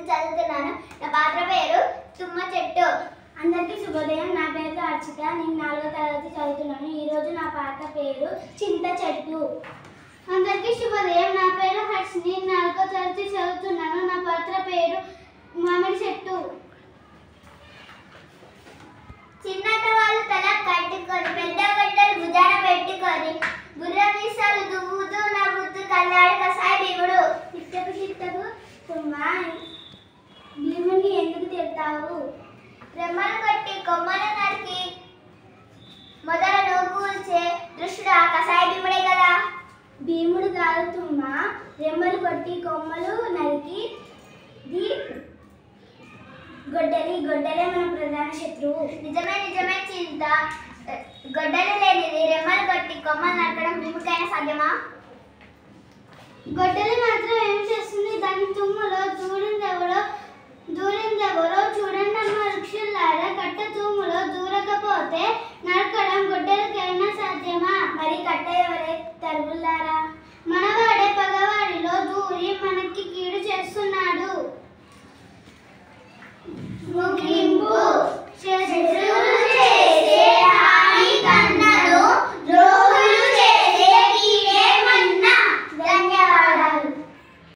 చదువుతున్నాను నా పాత్ర పేరు తుమ్మ చెట్టు అందరికీ శుభోదయం నా పేరు అర్చిత నేను నాలుగో తరగతి చదువుతున్నాను ఈరోజు నా పాట పేరు చింత చెట్టు అందరికీ శుభోదయం నా పేరు హర్షిని నేను నాలుగో తరగతి చదువుతున్నాను నా పాత్ర పేరు మామిడి చెట్టు చిన్నట వాళ్ళు తల కట్టుకొని పెద్ద గడ్డలు భుజాన పెట్టుకొని బుర్ర మీసాలు దువ్వుతూ నవ్వుతూ కళ్ళాడు కసాయి భీముడు చిట్టకు చిట్టకు తుమ్మా భీముని ఎందుకు తిడతావు రెమ్మలు కొట్టి కొమ్మలు నరికి మొదలను కూల్చే దృష్టుడు ఆ కసాయి భీముడే కదా భీముడు కాదు తుమ్మ రెమ్మలు కొట్టి కొమ్మలు నరికి ది గొడ్డలి గొడ్డలే మన ప్రధాన శత్రువు నిజమే నిజమే చింత గొడ్డలు లేనిది రెమ్మలు కొట్టి కొమ్మలు నరకడం భీముడికైనా సాధ్యమా గొడ్డలి మాత్రం ఏం చేస్తుంది దాని తుమ్ములో దూరిందెవరో దూరిందెవరో చూడండి అమ్మ వృక్షులారా కట్ట తుమ్ములో దూరకపోతే నరకడం గొడ్డలికైనా సాధ్యమా మరి కట్ట ఎవరే తరుగులారా మనవాడే పగవాడిలో దూరి మనకి కీడు చేస్తున్నాడు ముగి